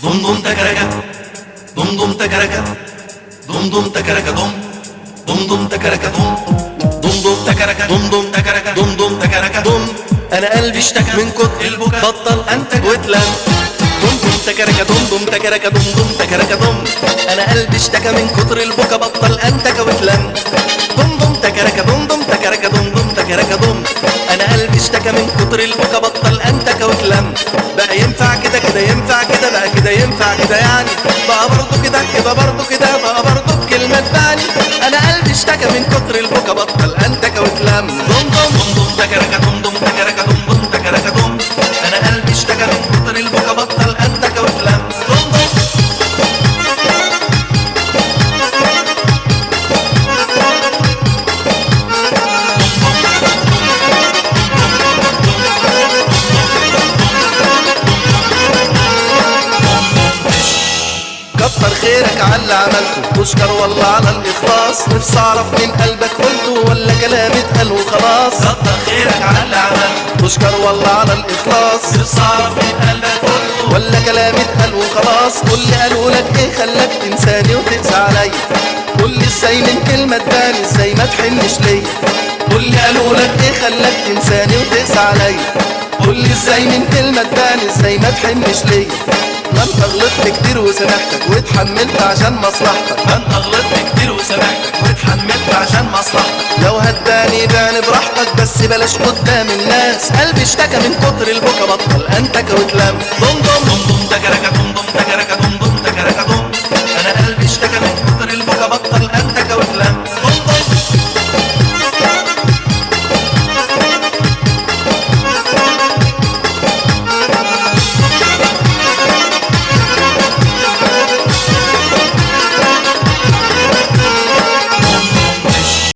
دم دم تكركة دم دم تكركة دم دم تكركة دم دم دم تكركة دم دم دم تكركة دم دم تكركة دم دم تكركة دم انا قلبي اشتكى من كتر البكا بطل انتج واتلم دم دم تكركة دم دم تكركة دم دم تكركة دم انا قلبي اشتكى من كتر البكا بطل انتج واتلم دم دم تكركة دم دم تكركة دم دم تكركة دم انا قلبي اشتكى من كتر البكا بطل انتج واتلم بقى ينفع كده كده ينفع كده بقى كده ينفع كده يعني بقى برضه كده كده برضه كده بقى برضه بكلمة تاني انا قلبي اشتكى من كتر البكا بطل انتج واتلم دم دم دم دم تكركة دم دم تكركة دم دم تكركة دم انا قلبي اشتكى من كتر البكا بطل انتج واتلم دم دم كتر خيرك على اللي عملته تشكر والله على الاخلاص نفسي اعرف من قلبك قلته ولا كلام اتقال وخلاص كتر خيرك على اللي عملته تشكر والله على الاخلاص نفسي اعرف من قلبك قلته ولا كلام اتقال وخلاص قول لي قالوا لك ايه خلاك تنساني وتقسى عليا قول لي ازاي من كلمه تبان ازاي ما تحنش ليا قول لي قالوا لك ايه خلاك تنساني وتقسى عليا قول لي ازاي من كلمه تبان ازاي ما تحنش ليا ما انت غلطت كتير وسامحتك واتحملت عشان مصلحتك ما انت غلطت كتير وسامحتك واتحملت عشان مصلحتك لو هداني بعني براحتك بس بلاش قدام الناس قلبي اشتكى من كتر البكا بطل انتك واتلم دم دم دم دم تكركة